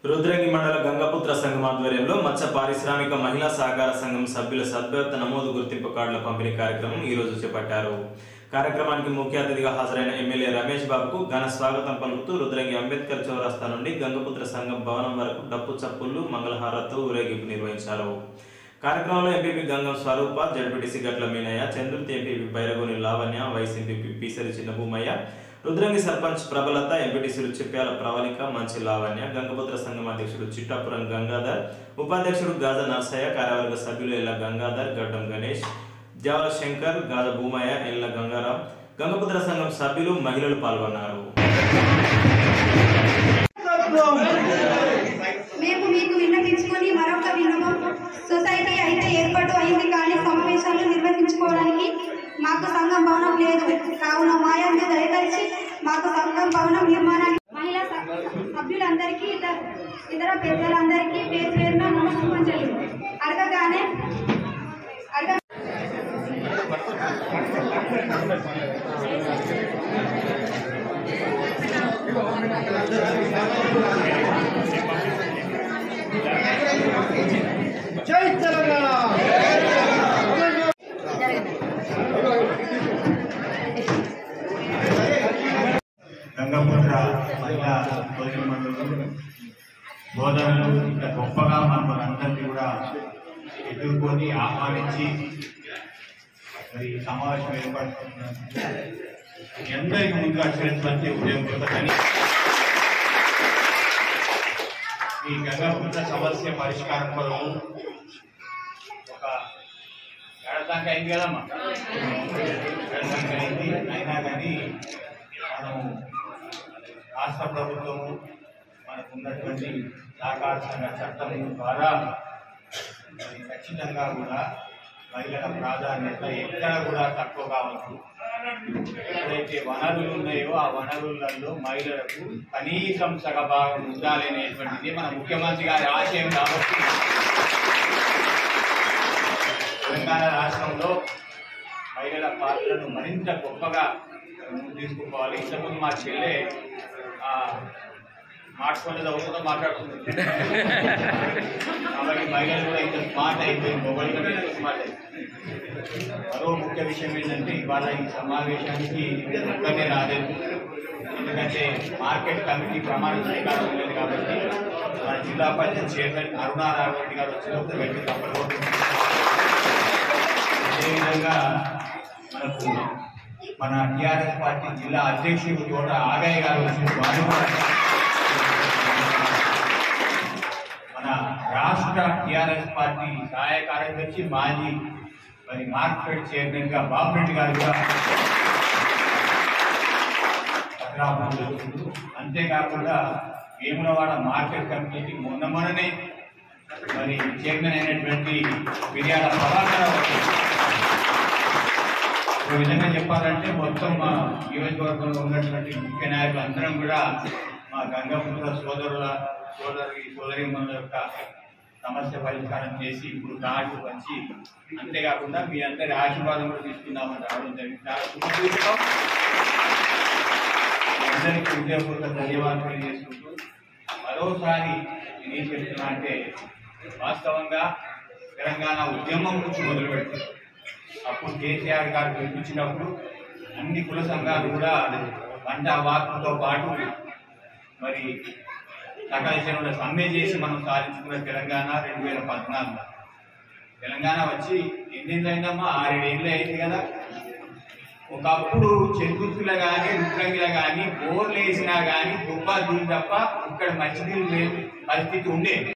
రుద్రంగి మండల గంగపుత్ర సంఘం ఆధ్వర్యంలో మత్స్య పారిశ్రామిక మహిళా సహకార సంఘం సభ్యుల సభ్యత్వ నమోదు గుర్తింపు కార్డుల పంపిణీ కార్యక్రమం ఈ రోజు చేపట్టారు కార్యక్రమానికి ముఖ్య అతిథిగా హాజరైన ఎమ్మెల్యే రమేష్ బాబుకు ఘన స్వాగతం పలుకుతూ రుద్రంగి అంబేద్కర్ చౌరస్తా నుండి గంగపుత్ర సంఘం భవనం వరకు డప్పు చప్పుళ్లు మంగళహారతో ఊరేగింపు నిర్వహించారు కార్యక్రమంలో ఎంపీపీ గంగం స్వరూప జడ్పీటీసీ గట్ల మీనయ్య చంద్రుతి MPP Bairagoni Lavanya vice MPP Peesari Chinnabhoomaiah Rudrangi sarpanch Prabalatha ఎంపీటీసీలు చిప్యాల ప్రవళిక మంచి లావణ్య గంగపుత్ర సంఘం అధ్యక్షుడు చిట్టాపురం గంగాధర్ ఉపాధ్యక్షుడు గాజ నర్సయ్య కార్యవర్గ సభ్యులు ఎల్ల గంగాధర్ గడ్డం గణేష్ జావల శంకర్ గాజ భూమయ్య ఎల్ల గంగారాం గంగపుత్ర సంఘం సభ్యులు మహిళలు పాల్గొన్నారు మేము మీకు విన్నపించుకొని మరొక విన్నపం సొసైటీ అయితే ఏర్పాటు అయింది కానీ సమావేశాలు నిర్వహించుకోవడానికి మాకు సంఘం భవనం లేదు కావున మాయందు దయదలిచి మాకు సంఘం భవనం నిర్మాణానికి మహిళా స- సభ్యులందరికీ ఇతర ఇతర పెద్దలందరికీ పేరు పేరున నమస్కరించాలి అడగగానే అడగ జై తెలంగాణ గంగపుత్ర మహిళా భోజన మండలం బోధనలు ఇంత గొప్పగా మమ్మల్ని అందరినీ కూడా ఎదుర్కొని ఆహ్వానించి మరి ఈ సమావేశం ఏర్పడుతున్న మీ అందరికీ ముందుగా చేసినటువంటి ఉదయం ఈ గంగపుత్ర సమస్య పరిష్కారం కొరకు ఒక ఏడాది అయింది కదమ్మా ఏడాది అయింది అయినా కానీ మనం రాష్ట్ర ప్రభుత్వము మనకు ఉన్నటువంటి సహకార సంఘ చట్టం ద్వారా మరి ఖచ్చితంగా కూడా మహిళల ప్రాధాన్యత ఎక్కడ కూడా తక్కువ కావచ్చు ఎక్కడైతే వనరులు ఉన్నాయో ఆ వనరులలో మహిళలకు కనీసం సగభాగం ఉండాలి అనేటువంటిది మన ముఖ్యమంత్రి గారి ఆశయం కాబట్టి తెలంగాణ రాష్ట్రంలో మహిళల పాత్రను మరింత గొప్పగా ముందుకు తీసుకుపోవాలి ఇంతకుముందు మా చెల్లె ఆ, స్మార్ట్ అవుతుందో మాట్లాడుతుంది కాబట్టి మహిళలు కూడా ఇంత స్మార్ట్ అయిపోయింది మొబైల్ కంటే ఎక్కువ స్మార్ట్ అయిపోయింది మరో ముఖ్య విషయం ఏంటంటే ఇవాళ ఈ సమావేశానికి ఒక్కనే రాలేదు ఎందుకంటే మార్కెట్ కమిటీ ప్రమాణ స్వీకారం లేదు కాబట్టి మన జిల్లా పరిషత్ చైర్మన్ అరుణా రాఘవరెడ్డి గారు వచ్చినప్పుడు వెళ్ళి తప్పకుండా అదేవిధంగా మనకు మన టిఆర్ఎస్ పార్టీ జిల్లా అధ్యక్షుడు తోట ఆగయ్య గారు వచ్చిన వారు కూడా మన రాష్ట్ర టిఆర్ఎస్ పార్టీ సహాయ కార్యదర్శి మాజీ మరి మార్కెట్ చైర్మన్ గా బాబురెడ్డి గారు కూడా పత్రాపం జరుగుతుంది అంతేకాకుండా వేములవాడ మార్కెట్ కమిటీకి మొన్న మొన్ననే మరి చైర్మన్ అయినటువంటి మిర్యాల ప్రభాకర్ రావు వచ్చారు. ఒక విధంగా చెప్పాలంటే మొత్తం మా నియోజకవర్గంలో ఉన్నటువంటి ముఖ్య నాయకులు అందరం కూడా మా గంగాపుత్ర సోదరుల సోదరి సోదరిమణుల యొక్క సమస్య పరిష్కారం చేసి ఇప్పుడు కార్డు వచ్చి అంతేకాకుండా మీ అందరి ఆశీర్వాదం కూడా తీసుకుందామని రావడం జరిగింది చాలా శుభసూచకం. మీ అందరికీ హృదయపూర్వక ధన్యవాదాలు తెలియజేసుకుంటూ మరోసారి నేనేం చెప్తున్నా అంటే వాస్తవంగా తెలంగాణ ఉద్యమం నుంచి మొదలు పెడుతుంది అప్పుడు కేసీఆర్ గారు పిలిపించినప్పుడు అన్ని కుల సంఘాలు కూడా వంట వాకుతో పాటు మరి సకల జనుల సమ్మె చేసి మనం సాధించుకున్న తెలంగాణ రెండు వేల పద్నాలుగులో తెలంగాణ వచ్చి ఎన్నిందైందమ్మా ఆరేడేళ్ళు అయింది కదా ఒకప్పుడు చెందుతుల కానీ రుద్రంగిల కానీ బోర్లు వేసినా కానీ దుబ్బా దులు తప్ప ఇక్కడ మంచినీళ్ళు లేని పరిస్థితి ఉండేది